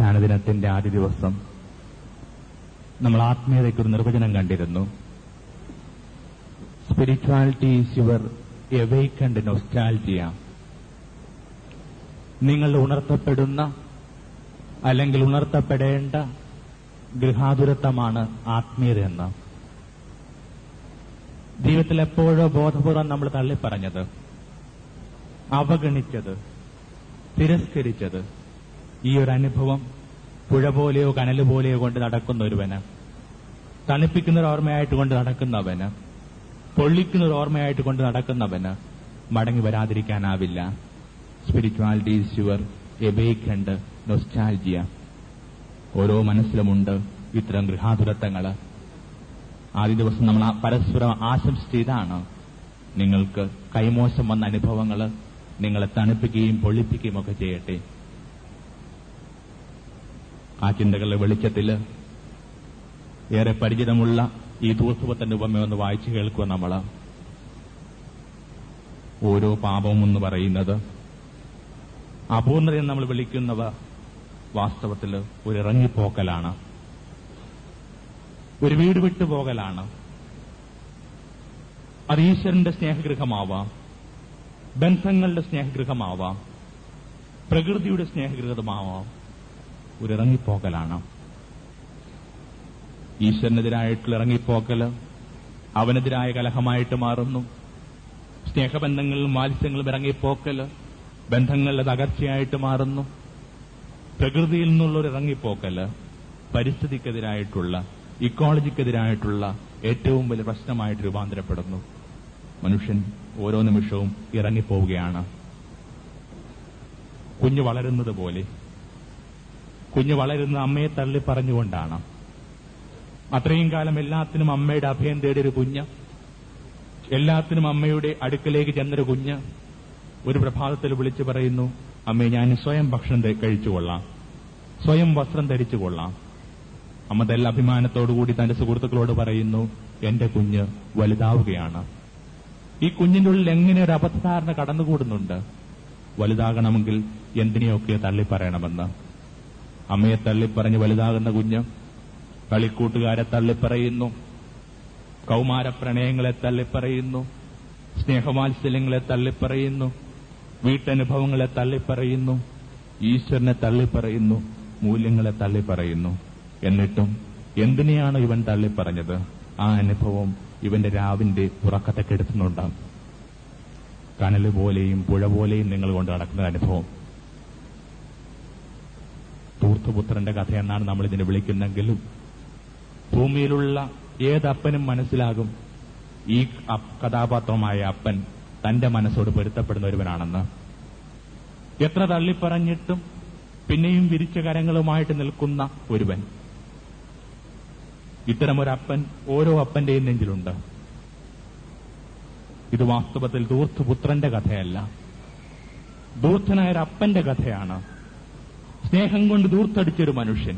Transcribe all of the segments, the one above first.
ധ്യാന ദിനത്തിന്റെ ആദ്യ ദിവസം നമ്മൾ ആത്മീയതയ്ക്ക് ഒരു നിർവചനം കണ്ടിരുന്നു spirituality is your awakened nostalgia നിങ്ങൾ ഉണർത്തപ്പെടുന്ന അല്ലെങ്കിൽ ഉണർത്തപ്പെടേണ്ട ഗൃഹാതുരത്വമാണ് ആത്മീയതയെന്ന് ജീവിതത്തിൽ എപ്പോഴോ ബോധപൂർവം നമ്മൾ തള്ളിപ്പറഞ്ഞത് അവഗണിച്ചത് തിരസ്കരിച്ചത് ഈ ഒരു അനുഭവം പുഴ പോലെയോ കനൽ പോലെയോ കൊണ്ട് നടക്കുന്ന ഒരുവന് തണുപ്പിക്കുന്ന ഒരു ഓർമ്മയായിട്ട് കൊണ്ട് നടക്കുന്നവന് പൊള്ളിക്കുന്ന ഒരു ഓർമ്മയായിട്ട് കൊണ്ട് നടക്കുന്നവന് മടങ്ങി വരാതിരിക്കാനാവില്ല സ്പിരിച്വാലിറ്റി ഈസ് യുവർ എബേക്കണ്ട് നൊസ്റ്റാൽജിയ ഓരോ മനസ്സിലുമുണ്ട് ഇത്തരം ഗൃഹാതുരത്വങ്ങൾ ആദ്യ ദിവസം നമ്മൾ ആ പരസ്പരം ആശംസിച്ച ഇതാണ് നിങ്ങൾക്ക് കൈമോശം വന്ന അനുഭവങ്ങൾ നിങ്ങളെ തണുപ്പിക്കുകയും പൊള്ളിപ്പിക്കുകയും ഒക്കെ ചെയ്യട്ടെ ആ ചിന്തകളുടെ വെളിച്ചത്തിൽ ഏറെ പരിചിതമുള്ള ഈ തൂർത്തുപത്തിന്റെ ഉപമയൊന്ന് വായിച്ചു കേൾക്കുക നമ്മൾ ഓരോ പാപവും എന്ന് പറയുന്നത് അപൂർണതയെന്ന് നമ്മൾ വിളിക്കുന്നവ വാസ്തവത്തിൽ ഒരു ഇറങ്ങിപ്പോക്കലാണ് ഒരു വീട് വിട്ടു പോകലാണ് അത് ഈശ്വരന്റെ സ്നേഹഗൃഹമാവാം ബന്ധങ്ങളുടെ സ്നേഹഗൃഹമാവാം പ്രകൃതിയുടെ സ്നേഹഗൃഹമാവാം ഒരു ഇറങ്ങിപ്പോക്കലാണ് ഈശ്വരനെതിരായിട്ടുള്ള ഇറങ്ങിപ്പോക്കല് അവനെതിരായ കലഹമായിട്ട് മാറുന്നു സ്നേഹബന്ധങ്ങളിലും വാത്സ്യങ്ങളും ഇറങ്ങിപ്പോക്കല് ബന്ധങ്ങളുടെ തകർച്ചയായിട്ട് മാറുന്നു പ്രകൃതിയിൽ നിന്നുള്ളൊരു ഇറങ്ങിപ്പോക്കല് പരിസ്ഥിതിക്കെതിരായിട്ടുള്ള ഇക്കോളജിക്കെതിരായിട്ടുള്ള ഏറ്റവും വലിയ പ്രശ്നമായിട്ട് രൂപാന്തരപ്പെടുന്നു മനുഷ്യൻ ഓരോ നിമിഷവും ഇറങ്ങിപ്പോവുകയാണ് കുഞ്ഞ് വളരുന്നത് പോലെ കുഞ്ഞ് വളരുന്ന അമ്മയെ തള്ളി പറഞ്ഞുകൊണ്ടാണ് അത്രയും കാലം എല്ലാത്തിനും അമ്മയുടെ അഭയം തേടിയൊരു കുഞ്ഞ് എല്ലാത്തിനും അമ്മയുടെ അടുക്കലേക്ക് ചെന്നൊരു കുഞ്ഞ് ഒരു പ്രഭാതത്തിൽ വിളിച്ചു പറയുന്നു അമ്മേ ഞാൻ സ്വയം ഭക്ഷണം ധ- കഴിച്ചുകൊള്ളാം സ്വയം വസ്ത്രം ധരിച്ചുകൊള്ളാം അമ്മ തെല്ല അഭിമാനത്തോടുകൂടി തന്റെ സുഹൃത്തുക്കളോട് പറയുന്നു എന്റെ കുഞ്ഞ് വലുതാവുകയാണ് ഈ കുഞ്ഞിന്റെ ഉള്ളിൽ എങ്ങനെ ഒരു അബദ്ധധാരണ കടന്നുകൂടുന്നുണ്ട് വലുതാകണമെങ്കിൽ എന്തിനെയൊക്കെ തള്ളിപ്പറയണമെന്ന് അമ്മയെ തള്ളിപ്പറഞ്ഞ് വലുതാകുന്ന കുഞ്ഞ് കളിക്കൂട്ടുകാരെ തള്ളിപ്പറയുന്നു കൗമാര പ്രണയങ്ങളെ തള്ളിപ്പറയുന്നു സ്നേഹവാത്സല്യങ്ങളെ തള്ളിപ്പറയുന്നു വീട്ടനുഭവങ്ങളെ തള്ളിപ്പറയുന്നു ഈശ്വരനെ തള്ളിപ്പറയുന്നു മൂല്യങ്ങളെ തള്ളിപ്പറയുന്നു എന്നിട്ടും എന്തിനെയാണ് ഇവൻ തള്ളിപ്പറഞ്ഞത് ആ അനുഭവം ഇവന്റെ രാവിന്റെ ഉറക്കത്തെ കെടുത്തുന്നുണ്ട് കനല് പോലെയും പുഴ പോലെയും നിങ്ങൾ കൊണ്ട് നടക്കുന്ന അനുഭവം തൂർത്തുപുത്രന്റെ കഥയെന്നാണ് നമ്മൾ ഇതിനെ വിളിക്കുന്നെങ്കിലും ഭൂമിയിലുള്ള ഏതപ്പനും മനസ്സിലാകും ഈ അപ്- കഥാപാത്രമായ അപ്പൻ തന്റെ മനസ്സോട് പൊരുത്തപ്പെടുന്ന ഒരുവനാണെന്ന് എത്ര തള്ളിപ്പറഞ്ഞിട്ടും പിന്നെയും വിരിച്ച കരങ്ങളുമായിട്ട് നിൽക്കുന്ന ഒരുവൻ ഇത്തരമൊരപ്പൻ ഓരോ അപ്പന്റെയും നെഞ്ചിലുണ്ട് ഇത് വാസ്തവത്തിൽ ദൂർത്തുപുത്രന്റെ കഥയല്ല ദൂർത്തനായ ഒരു അപ്പന്റെ കഥയാണ് സ്നേഹം കൊണ്ട് ദൂർത്തടിച്ചൊരു മനുഷ്യൻ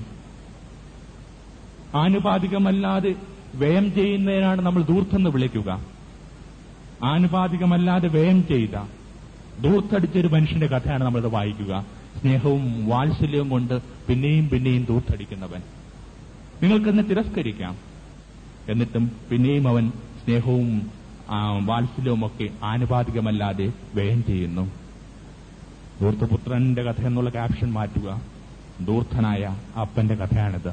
ആനുപാതികമല്ലാതെ വ്യയം ചെയ്യുന്നതിനാണ് നമ്മൾ ദൂർത്തെന്ന് വിളിക്കുക ആനുപാതികമല്ലാതെ വ്യയം ചെയ്ത ദൂർത്തടിച്ചൊരു മനുഷ്യന്റെ കഥയാണ് നമ്മളിത് വായിക്കുക സ്നേഹവും വാത്സല്യവും കൊണ്ട് പിന്നെയും പിന്നെയും ദൂർത്തടിക്കുന്നവൻ നിങ്ങൾക്കെന്നെ തിരസ്കരിക്കാം എന്നിട്ടും പിന്നെയും അവൻ സ്നേഹവും ആ, വാത്സല്യവും ഒക്കെ ആനുപാതികമല്ലാതെ വ്യയം ചെയ്യുന്നു ദൂർത്തപുത്രന്റെ കഥ എന്നുള്ള ക്യാപ്ഷൻ മാറ്റുക ദൂർത്തനായ അപ്പന്റെ കഥയാണിത്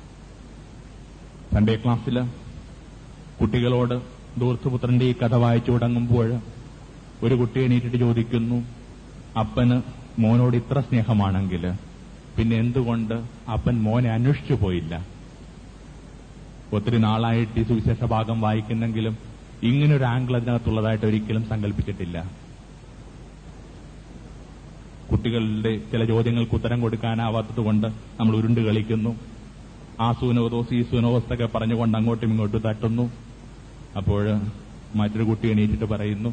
സൺഡേ ക്ലാസ്സിൽ കുട്ടികളോട് ദൂർത്തുപുത്രന്റെ ഈ കഥ വായിച്ചു തുടങ്ങുമ്പോൾ ഒരു കുട്ടി എണീറ്റിട്ട് ചോദിക്കുന്നു അപ്പന് മോനോട് ഇത്ര സ്നേഹമാണെങ്കിൽ പിന്നെ എന്തുകൊണ്ട് അപ്പൻ മോനെ അന്വേഷിച്ചു പോയില്ല ഒത്തിരി നാളായിട്ട് ഈ സുവിശേഷ ഭാഗം വായിക്കുന്നെങ്കിലും ഇങ്ങനൊരു ആംഗിൾ അതിനകത്തുള്ളതായിട്ട് ഒരിക്കലും സങ്കല്പിച്ചിട്ടില്ല കുട്ടികളുടെ ചില ചോദ്യങ്ങൾക്ക് ഉത്തരം കൊടുക്കാനാവാത്തതുകൊണ്ട് നമ്മൾ ഉരുണ്ട് കളിക്കുന്നു ആ സൂനോദോസ് ഈ സൂനോദോസൊക്കെ പറഞ്ഞുകൊണ്ട് അങ്ങോട്ടും ഇങ്ങോട്ടും തട്ടുന്നു അപ്പോൾ മറ്റൊരു കുട്ടി എണീറ്റിട്ട് പറയുന്നു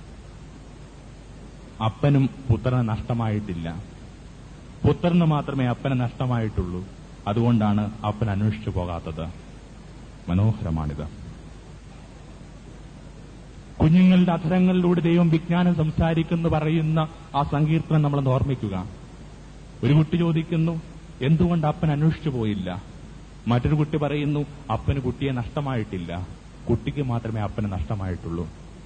അപ്പനും പുത്രന് നഷ്ടമായിട്ടില്ല പുത്രന് മാത്രമേ അപ്പന് നഷ്ടമായിട്ടുള്ളൂ അതുകൊണ്ടാണ് അപ്പൻ അന്വേഷിച്ചു പോകാത്തത് മനോഹരമാണിത് കുഞ്ഞുങ്ങളുടെ അധരങ്ങളിലൂടെ ദൈവം വിജ്ഞാനം സംസാരിക്കുന്നു പറയുന്ന ആ സങ്കീർത്തനം നമ്മളൊന്ന് ഓർമ്മിക്കുക ഒരു കുട്ടി ചോദിക്കുന്നു എന്തുകൊണ്ട് അപ്പൻ അന്വേഷിച്ചു പോയില്ല മറ്റൊരു കുട്ടി പറയുന്നു അപ്പന് കുട്ടിയെ നഷ്ടമായിട്ടില്ല കുട്ടിക്ക് മാത്രമേ അപ്പന് നഷ്ടമായിട്ടുള്ളൂ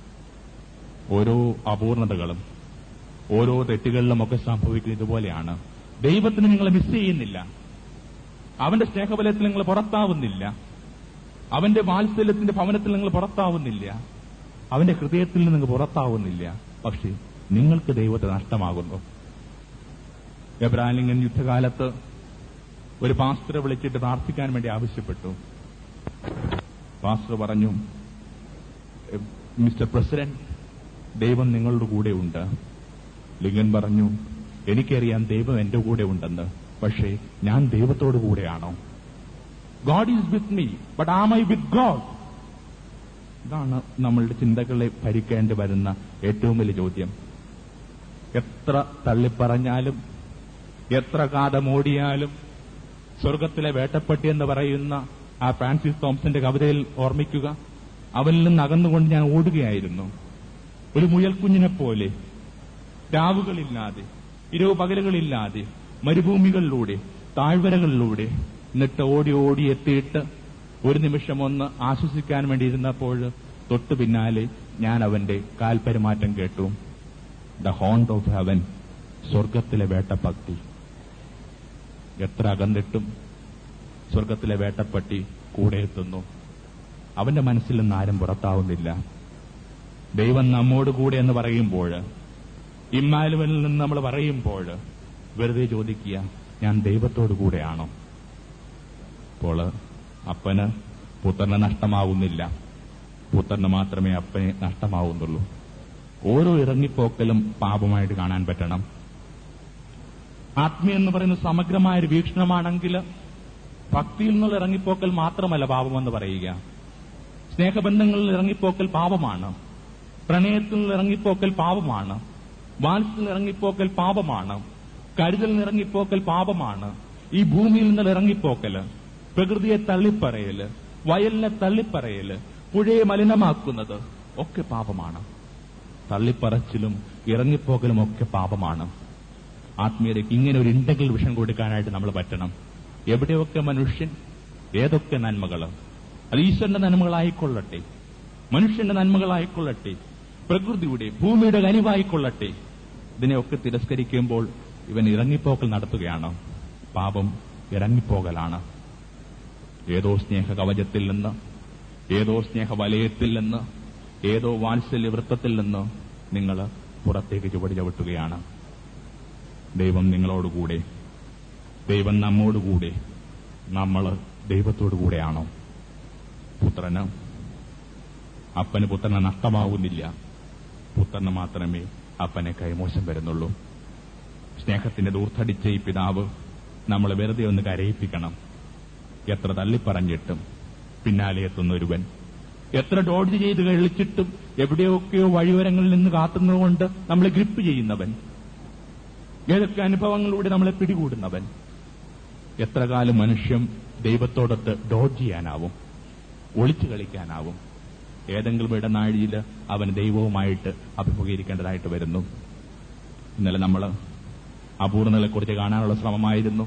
ഓരോ അപൂർണതകളും ഓരോ തെറ്റുകളിലും ഒക്കെ സംഭവിക്കുന്നത് ഇതുപോലെയാണ് ദൈവത്തിന് നിങ്ങളെ മിസ് ചെയ്യുന്നില്ല അവന്റെ സ്നേഹബലത്തിൽ നിങ്ങൾ പുറത്താവുന്നില്ല അവന്റെ വാത്സല്യത്തിന്റെ ഭവനത്തിൽ നിങ്ങൾ പുറത്താവുന്നില്ല അവന്റെ ഹൃദയത്തിൽ നിന്ന് നിങ്ങൾ പുറത്താവുന്നില്ല പക്ഷേ നിങ്ങൾക്ക് ദൈവത്തെ നഷ്ടമാകുന്നു എബ്രാലിംഗൻ യുദ്ധകാലത്ത് ഒരു പാസ്റ്ററെ വിളിച്ചിട്ട് പ്രാർത്ഥിക്കാൻ വേണ്ടി ആവശ്യപ്പെട്ടു പാസ്റ്റർ പറഞ്ഞു മിസ്റ്റർ പ്രസിഡന്റ് ദൈവം നിങ്ങളുടെ കൂടെ ഉണ്ട് ലിംഗൻ പറഞ്ഞു എനിക്കറിയാം ദൈവം എന്റെ കൂടെ ഉണ്ടെന്ന് പക്ഷേ ഞാൻ ദൈവത്തോട് കൂടെയാണോ God is with me but am I with God ഇതാണ് നമ്മളുടെ ചിന്തകളെ ഭരിക്കേണ്ടി വരുന്ന ഏറ്റവും വലിയ ചോദ്യം എത്ര തള്ളിപ്പറഞ്ഞാലും എത്ര കാതമോടിയാലും സ്വർഗത്തിലെ വേട്ടപ്പെട്ടി എന്ന് പറയുന്ന ആ ഫ്രാൻസിസ് തോംസന്റെ കവിതയിൽ ഓർമ്മിക്കുക അവനിൽ നിന്ന് അകന്നുകൊണ്ട് ഞാൻ ഓടുകയായിരുന്നു ഒരു മുയൽക്കുഞ്ഞിനെ പോലെ രാവുകളില്ലാതെ ഇരുവ് പകലുകളില്ലാതെ മരുഭൂമികളിലൂടെ താഴ്വരകളിലൂടെ എന്നിട്ട് ഓടി ഓടി എത്തിയിട്ട് ഒരു നിമിഷം ഒന്ന് ആശ്വസിക്കാൻ വേണ്ടി ഇരുന്നപ്പോൾ തൊട്ടു പിന്നാലെ ഞാൻ അവന്റെ കാൽപെരുമാറ്റം കേട്ടു ദ ഹോണ്ട് ഓഫ് ഹെവൻ സ്വർഗത്തിലെ വേട്ടപ്പക്തി എത്ര അകന്നിട്ടും സ്വർഗത്തിലെ വേട്ടപ്പട്ടി കൂടെ എത്തുന്നു അവന്റെ മനസ്സിൽ നിന്ന് ആരും പുറത്താവുന്നില്ല ദൈവം നമ്മോട് കൂടെ എന്ന് പറയുമ്പോൾ ഇമ്മാലുവനിൽ നിന്ന് നമ്മൾ പറയുമ്പോൾ വെറുതെ ചോദിക്കുക ഞാൻ ദൈവത്തോട് കൂടെയാണോ അപ്പോൾ അപ്പന് പുത്രന് നഷ്ടമാവുന്നില്ല പുത്രന് മാത്രമേ അപ്പനെ നഷ്ടമാവുന്നുള്ളൂ ഓരോ ഇറങ്ങിപ്പോക്കലും പാപമായിട്ട് കാണാൻ പറ്റണം ആത്മീയ എന്ന് പറയുന്ന സമഗ്രമായ ഒരു വീക്ഷണമാണെങ്കിൽ ഭക്തിയിൽ നിന്നുള്ള ഇറങ്ങിപ്പോക്കൽ മാത്രമല്ല പാപമെന്ന് പറയുക സ്നേഹബന്ധങ്ങളിൽ ഇറങ്ങിപ്പോക്കൽ പാപമാണ് പ്രണയത്തിൽ നിന്ന് ഇറങ്ങിപ്പോക്കൽ പാപമാണ് വാത്സൽ ഇറങ്ങിപ്പോക്കൽ പാപമാണ് കരുതൽ ഇറങ്ങിപ്പോക്കൽ പാപമാണ് ഈ ഭൂമിയിൽ നിന്ന് ഇറങ്ങിപ്പോക്കല് പ്രകൃതിയെ തള്ളിപ്പറയല് വയലിനെ തള്ളിപ്പറയല് പുഴയെ മലിനമാക്കുന്നത് ഒക്കെ പാപമാണ് തള്ളിപ്പറച്ചിലും ഇറങ്ങിപ്പോക്കലും ഒക്കെ പാപമാണ് ആത്മീയതയ്ക്ക് ഇങ്ങനെ ഒരു ഇന്റഗ്രൽ വിഷൻ കൊടുക്കാനായിട്ട് നമ്മൾ പറ്റണം എവിടെയൊക്കെ മനുഷ്യൻ ഏതൊക്കെ നന്മകൾ അത് ഈശ്വരന്റെ നന്മകളായിക്കൊള്ളട്ടെ മനുഷ്യന്റെ നന്മകളായിക്കൊള്ളട്ടെ പ്രകൃതിയുടെ ഭൂമിയുടെ കനിവായിക്കൊള്ളട്ടെ ഇതിനെയൊക്കെ തിരസ്കരിക്കുമ്പോൾ ഇവൻ ഇറങ്ങിപ്പോക്കൽ നടത്തുകയാണ് പാപം ഇറങ്ങിപ്പോകലാണ് ഏതോ സ്നേഹ കവചത്തിൽ നിന്ന് ഏതോ സ്നേഹ വലയത്തിൽ നിന്ന് ഏതോ വാത്സല്യ വൃത്തത്തിൽ നിന്ന് നിങ്ങൾ പുറത്തേക്ക് ചുവടി ചവിട്ടുകയാണ് ദൈവം നിങ്ങളോടുകൂടെ ദൈവം നമ്മോടുകൂടെ നമ്മൾ ദൈവത്തോടു കൂടെയാണോ പുത്രന് അപ്പന് പുത്രനെ നഷ്ടമാവുന്നില്ല പുത്രന് മാത്രമേ അപ്പനെ കൈമോശം വരുന്നുള്ളൂ സ്നേഹത്തിന്റെ ദൂർത്തടിച്ച ഈ പിതാവ് നമ്മളെ വെറുതെ ഒന്ന് കരയിപ്പിക്കണം എത്ര തള്ളിപ്പറഞ്ഞിട്ടും പിന്നാലെ എത്തുന്ന ഒരുവൻ എത്ര ഡോഡ്ജ് ചെയ്ത് കഴിച്ചിട്ടും എവിടെയൊക്കെയോ വഴിവരങ്ങളിൽ നിന്ന് കാത്തുന്നതുകൊണ്ട് നമ്മളെ ഗ്രിപ്പ് ചെയ്യുന്നവൻ ഏതൊക്കെ അനുഭവങ്ങളിലൂടെ നമ്മളെ പിടികൂടുന്നവൻ എത്ര കാലം മനുഷ്യൻ ദൈവത്തോടൊത്ത് ഡോഡ്ജ് ചെയ്യാനാവും ഒളിച്ചു കളിക്കാനാവും ഏതെങ്കിലും ഇടനാഴിയിൽ അവൻ ദൈവവുമായിട്ട് അഭിമുഖീകരിക്കേണ്ടതായിട്ട് വരുന്നു ഇന്നലെ നമ്മൾ അപൂർണതകളെക്കുറിച്ച് കാണാനുള്ള ശ്രമമായിരുന്നു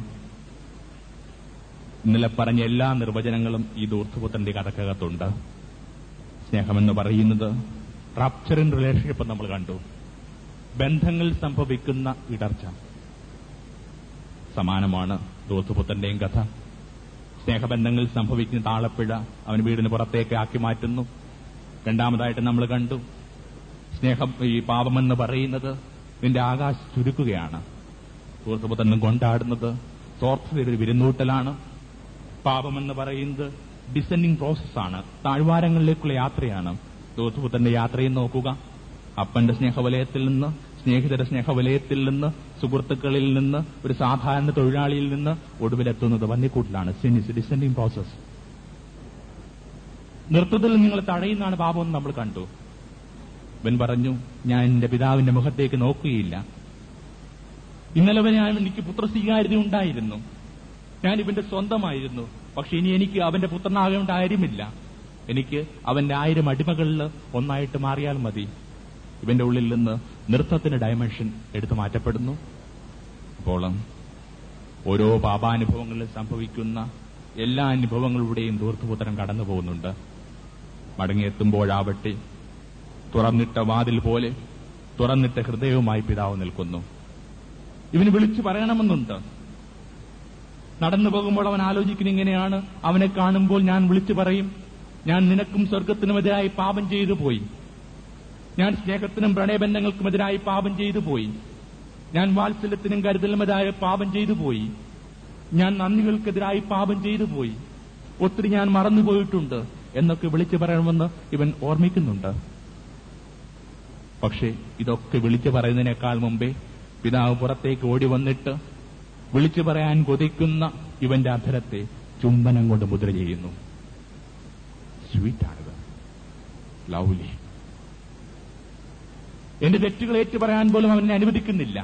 ഇന്നലെ പറഞ്ഞ എല്ലാ നിർവചനങ്ങളും ഈ ദൂർത്തുപുത്രന്റെ കഥക്കകത്തുണ്ട് സ്നേഹമെന്ന് പറയുന്നത് റപ്ചർ ഇൻ റിലേഷൻഷിപ്പ് നമ്മൾ കണ്ടു ബന്ധങ്ങൾ സംഭവിക്കുന്ന ഇടർച്ച സമാനമാണ് ദൂർത്തുപുത്രന്റെയും കഥ സ്നേഹബന്ധങ്ങളിൽ സംഭവിക്കുന്ന താളപ്പിഴ അവൻ വീടിന് പുറത്തേക്ക് ആക്കി മാറ്റുന്നു രണ്ടാമതായിട്ട് നമ്മൾ കണ്ടു സ്നേഹം ഈ പാപമെന്ന് പറയുന്നത് നിന്റെ ആകാശ ചുരുക്കുകയാണ് സുഹൃത്തുപുത്രനും കൊണ്ടാടുന്നത് സ്വാർത്ഥതയുടെ ഒരു വിരുന്നൂട്ടലാണ് പാപമെന്ന് പറയുന്നത് ഡിസെൻഡിങ് പ്രോസസ്സാണ് താഴ്വാരങ്ങളിലേക്കുള്ള യാത്രയാണ് സുഹൃത്തുപുത്രന്റെ യാത്രയും നോക്കുക അപ്പന്റെ സ്നേഹവലയത്തിൽ നിന്ന് സ്നേഹിതരുടെ സ്നേഹവലയത്തിൽ നിന്ന് സുഹൃത്തുക്കളിൽ നിന്ന് ഒരു സാധാരണ തൊഴിലാളിയിൽ നിന്ന് ഒടുവിലെത്തുന്നത് വന്നിക്കൂട്ടിലാണ് സിനിസ് ഡിസെൻഡിങ് പ്രോസസ് നൃത്തത്തിൽ നിങ്ങൾ തടയുന്നതാണ് പാപമെന്ന് നമ്മൾ കണ്ടു ഇവൻ പറഞ്ഞു ഞാൻ എന്റെ പിതാവിന്റെ മുഖത്തേക്ക് നോക്കുകയില്ല ഇന്നലെ വരെ ഞാൻ എനിക്ക് പുത്രസ്വീകാര്യത ഉണ്ടായിരുന്നു ഞാൻ ഇവന്റെ സ്വന്തമായിരുന്നു പക്ഷെ ഇനി എനിക്ക് അവന്റെ പുത്രനാകേണ്ട കാര്യമില്ല എനിക്ക് അവന്റെ ആയിരം അടിമകളിൽ ഒന്നായിട്ട് മാറിയാൽ മതി ഇവന്റെ ഉള്ളിൽ നിന്ന് നൃത്തത്തിന്റെ ഡയമെൻഷൻ എടുത്തു മാറ്റപ്പെടുന്നു അപ്പോൾ ഓരോ പാപാനുഭവങ്ങളിൽ സംഭവിക്കുന്ന എല്ലാ അനുഭവങ്ങളിലൂടെയും ദൂർത്തുപുത്രം കടന്നു പോകുന്നുണ്ട് മടങ്ങിയെത്തുമ്പോഴാവട്ടെ തുറന്നിട്ട വാതിൽ പോലെ തുറന്നിട്ട ഹൃദയവുമായി പിതാവ് നിൽക്കുന്നു ഇവന് വിളിച്ചു പറയണമെന്നുണ്ട് നടന്നു പോകുമ്പോൾ അവൻ ആലോചിക്കുന്ന ഇങ്ങനെയാണ് അവനെ കാണുമ്പോൾ ഞാൻ വിളിച്ചു പറയും ഞാൻ നിനക്കും സ്വർഗത്തിനുമെതിരായി പാപം ചെയ്തു പോയി ഞാൻ സ്നേഹത്തിനും പ്രണയബന്ധങ്ങൾക്കുമെതിരായി പാപം ചെയ്തു പോയി ഞാൻ വാത്സല്യത്തിനും കരുതലുമെതിരായ പാപം ചെയ്തു പോയി ഞാൻ നന്ദികൾക്കെതിരായി പാപം ചെയ്തു പോയി ഒത്തിരി ഞാൻ മറന്നുപോയിട്ടുണ്ട് എന്നൊക്കെ വിളിച്ചു പറയണമെന്ന് ഇവൻ ഓർമ്മിക്കുന്നുണ്ട് പക്ഷേ ഇതൊക്കെ വിളിച്ചു പറയുന്നതിനേക്കാൾ മുമ്പേ പിതാവ് പുറത്തേക്ക് ഓടി വന്നിട്ട് വിളിച്ചു പറയാൻ കൊതിക്കുന്ന ഇവന്റെ അധരത്തെ ചുംബനം കൊണ്ട് മുദ്ര ചെയ്യുന്നു സ്വീറ്റാണിത് ലൗലി എന്റെ തെറ്റുകൾ ഏറ്റു പറയാൻ പോലും അവനെ അനുവദിക്കുന്നില്ല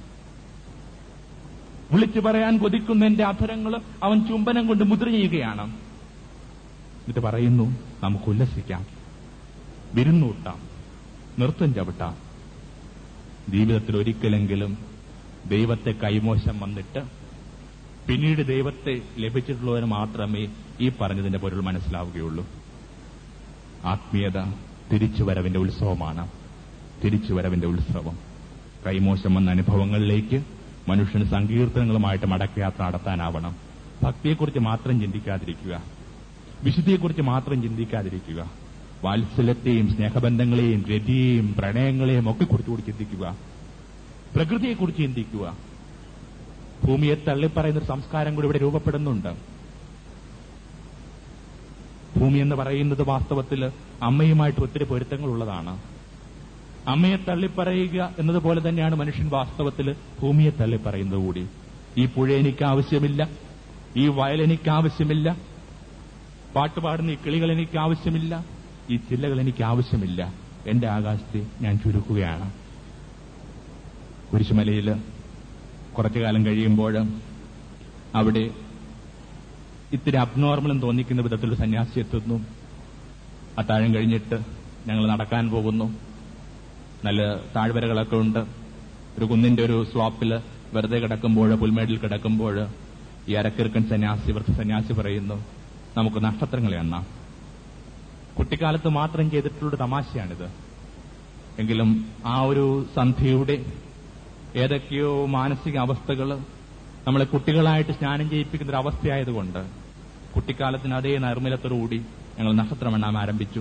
വിളിച്ചു പറയാൻ കൊതിക്കുന്ന എന്റെ അധരങ്ങൾ അവൻ ചുംബനം കൊണ്ട് മുദ്ര ചെയ്യുകയാണ് എന്നിട്ട് പറയുന്നു നമുക്ക് ഉല്ലസിക്കാം വിരുന്നൂട്ടാം നൃത്തം ചവിട്ടാം ജീവിതത്തിൽ ഒരിക്കലെങ്കിലും ദൈവത്തെ കൈമോശം വന്നിട്ട് പിന്നീട് ദൈവത്തെ ലഭിച്ചിട്ടുള്ളവന് മാത്രമേ ഈ പറഞ്ഞതിന്റെ പൊരുൾ മനസ്സിലാവുകയുള്ളൂ ആത്മീയത തിരിച്ചുവരവിന്റെ ഉത്സവമാണ് തിരിച്ചുവരവിന്റെ ഉത്സവം കൈമോശം വന്ന അനുഭവങ്ങളിലേക്ക് മനുഷ്യന് സങ്കീർത്തനങ്ങളുമായിട്ട് മടക്കയാത്ര നടത്താനാവണം ഭക്തിയെക്കുറിച്ച് മാത്രം ചിന്തിക്കാതിരിക്കുക വിശുദ്ധിയെക്കുറിച്ച് മാത്രം ചിന്തിക്കാതിരിക്കുക വാത്സല്യത്തെയും സ്നേഹബന്ധങ്ങളെയും രതിയെയും പ്രണയങ്ങളെയും ഒക്കെ കുറിച്ചുകൂടി ചിന്തിക്കുക പ്രകൃതിയെക്കുറിച്ച് ചിന്തിക്കുക ഭൂമിയെ തള്ളിപ്പറയുന്ന ഒരു സംസ്കാരം കൂടി ഇവിടെ രൂപപ്പെടുന്നുണ്ട് ഭൂമി എന്ന് പറയുന്നത് വാസ്തവത്തിൽ അമ്മയുമായിട്ട് ഒത്തിരി പൊരുത്തങ്ങളുള്ളതാണ് അമ്മയെ തള്ളിപ്പറയുക എന്നതുപോലെ തന്നെയാണ് മനുഷ്യൻ വാസ്തവത്തിൽ ഭൂമിയെ തള്ളിപ്പറയുന്നത് കൂടി ഈ പുഴ എനിക്ക് ആവശ്യമില്ല ഈ വയൽ എനിക്ക് ആവശ്യമില്ല പാട്ടുപാടുന്ന ഈ കിളികൾ എനിക്ക് ആവശ്യമില്ല ഈ ചില്ലകൾ എനിക്ക് ആവശ്യമില്ല എന്റെ ആകാശത്തെ ഞാൻ ചുരുക്കുകയാണ് കുരിശുമലയിൽ കുറച്ചു കാലം കഴിയുമ്പോൾ അവിടെ ഇത്തിരി അബ്നോർമലും തോന്നിക്കുന്ന വിധത്തിലൊരു സന്യാസി എത്തുന്നു അത്താഴം കഴിഞ്ഞിട്ട് ഞങ്ങൾ നടക്കാൻ പോകുന്നു നല്ല താഴ്വരകളൊക്കെ ഉണ്ട് ഒരു കുന്നിന്റെ ഒരു സ്ലോപ്പിൽ വെറുതെ കിടക്കുമ്പോൾ പുൽമേടിൽ കിടക്കുമ്പോൾ ഈ അരക്കിറുക്കൻ സന്യാസി വൃദ്ധ സന്യാസി പറയുന്നു നമുക്ക് നക്ഷത്രങ്ങളെ എണ്ണാം കുട്ടിക്കാലത്ത് മാത്രം ചെയ്തിട്ടുള്ള തമാശയാണിത് എങ്കിലും ആ ഒരു സന്ധ്യയുടെ ഏതൊക്കെയോ മാനസിക അവസ്ഥകൾ നമ്മളെ കുട്ടികളായിട്ട് സ്നാനം ചെയ്യിപ്പിക്കുന്ന ഒരു അവസ്ഥയായതുകൊണ്ട് കുട്ടിക്കാലത്തിന് അതേ നൈർമല്യത്തോടുകൂടി ഞങ്ങൾ നക്ഷത്രം എണ്ണാൻ ആരംഭിച്ചു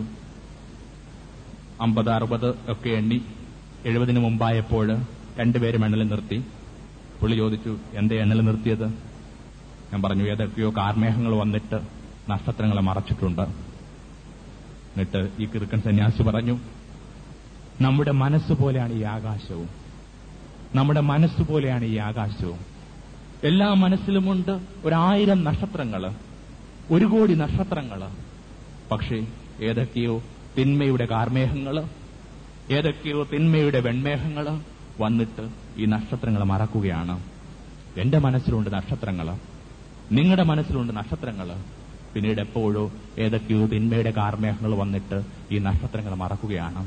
അമ്പത് അറുപത് ഒക്കെ എണ്ണി എഴുപതിന് മുമ്പായപ്പോൾ രണ്ടുപേരും എണ്ണൽ നിർത്തി പുള്ളി ചോദിച്ചു എന്തേ എണ്ണൽ നിർത്തിയത് ഞാൻ പറഞ്ഞു ഏതൊക്കെയോ കാർമേഘങ്ങൾ വന്നിട്ട് നക്ഷത്രങ്ങളെ മറച്ചിട്ടുണ്ട് എന്നിട്ട് ഈ കിറുക്കൻ സന്യാസി പറഞ്ഞു നമ്മുടെ മനസ്സ് പോലെയാണ് ഈ ആകാശവും നമ്മുടെ മനസ്സ് പോലെയാണ് ഈ ആകാശവും എല്ലാ മനസ്സിലുമുണ്ട് ഒരായിരം നക്ഷത്രങ്ങള് ഒരു കോടി നക്ഷത്രങ്ങള് പക്ഷേ ഏതൊക്കെയോ തിന്മയുടെ കാർമേഘങ്ങള് ഏതൊക്കെയോ തിന്മയുടെ വെൺമേഘങ്ങള് വന്നിട്ട് ഈ നക്ഷത്രങ്ങൾ മറക്കുകയാണ് എന്റെ മനസ്സിലുണ്ട് നക്ഷത്രങ്ങള് നിങ്ങളുടെ മനസ്സിലുണ്ട് നക്ഷത്രങ്ങള് പിന്നീട് എപ്പോഴോ ഏതൊക്കെയോ തിന്മയുടെ കാർമേഘങ്ങൾ വന്നിട്ട് ഈ നക്ഷത്രങ്ങൾ മറക്കുകയാണ്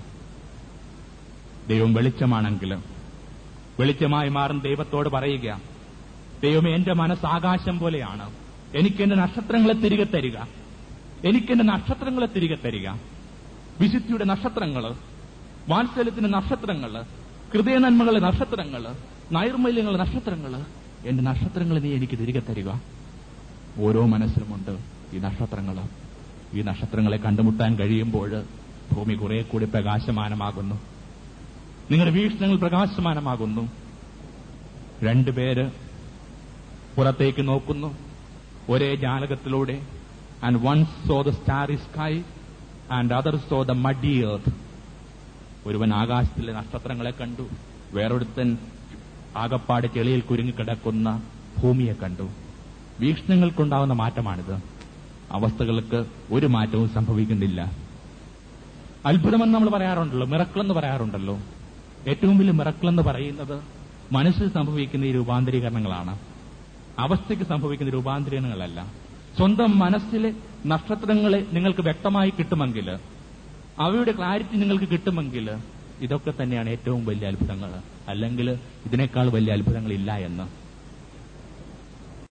ദൈവം വെളിച്ചമാണെങ്കിൽ വെളിച്ചമായി മാറുന്ന ദൈവത്തോട് പറയുക ദൈവമേ എന്റെ മനസ്സ് ആകാശം പോലെയാണ് എനിക്ക് എന്റെ നക്ഷത്രങ്ങളെ തിരികെ തരിക എനിക്ക് എന്റെ നക്ഷത്രങ്ങളെ തിരികെ തരിക വിശുദ്ധിയുടെ നക്ഷത്രങ്ങള് വാത്സല്യത്തിന്റെ നക്ഷത്രങ്ങള് ഹൃദയ നന്മകളുടെ നക്ഷത്രങ്ങള് നൈർമല്യങ്ങളുടെ നക്ഷത്രങ്ങള് എന്റെ നക്ഷത്രങ്ങളെ നീ എനിക്ക് തിരികെ തരിക ഓരോ മനസ്സിലുമുണ്ട് ഈ നക്ഷത്രങ്ങള് ഈ നക്ഷത്രങ്ങളെ കണ്ടുമുട്ടാൻ കഴിയുമ്പോൾ ഭൂമി കുറെ കൂടി പ്രകാശമാനമാകുന്നു നിങ്ങളുടെ വീക്ഷണങ്ങൾ പ്രകാശമാനമാകുന്നു രണ്ടുപേര് പുറത്തേക്ക് നോക്കുന്നു ഒരേ ജാലകത്തിലൂടെ and one saw the starry sky and other saw the muddy earth ഒരുവൻ ആകാശത്തിലെ നക്ഷത്രങ്ങളെ കണ്ടു വേറൊരുത്തൻ ആകപ്പാട് ചെളിയിൽ കുരുങ്ങിക്കിടക്കുന്ന ഭൂമിയെ കണ്ടു വീക്ഷണങ്ങൾക്കുണ്ടാവുന്ന മാറ്റമാണിത് അവസ്ഥകൾക്ക് ഒരു മാറ്റവും സംഭവിക്കുന്നില്ല അത്ഭുതമെന്ന് നമ്മൾ പറയാറുണ്ടല്ലോ മിറക്കിളെന്ന് പറയാറുണ്ടല്ലോ ഏറ്റവും വലിയ മിറക്കിളെന്ന് പറയുന്നത് മനസ്സിൽ സംഭവിക്കുന്ന ഈ രൂപാന്തരീകരണങ്ങളാണ് അവസ്ഥയ്ക്ക് സംഭവിക്കുന്ന രൂപാന്തരീകരണങ്ങളല്ല സ്വന്തം മനസ്സിലെ നക്ഷത്രങ്ങളെ നിങ്ങൾക്ക് വ്യക്തമായി കിട്ടുമെങ്കിൽ അവയുടെ ക്ലാരിറ്റി നിങ്ങൾക്ക് കിട്ടുമെങ്കിൽ ഇതൊക്കെ തന്നെയാണ് ഏറ്റവും വലിയ അത്ഭുതങ്ങൾ അല്ലെങ്കിൽ ഇതിനേക്കാൾ വലിയ അത്ഭുതങ്ങൾ ഇല്ല എന്ന്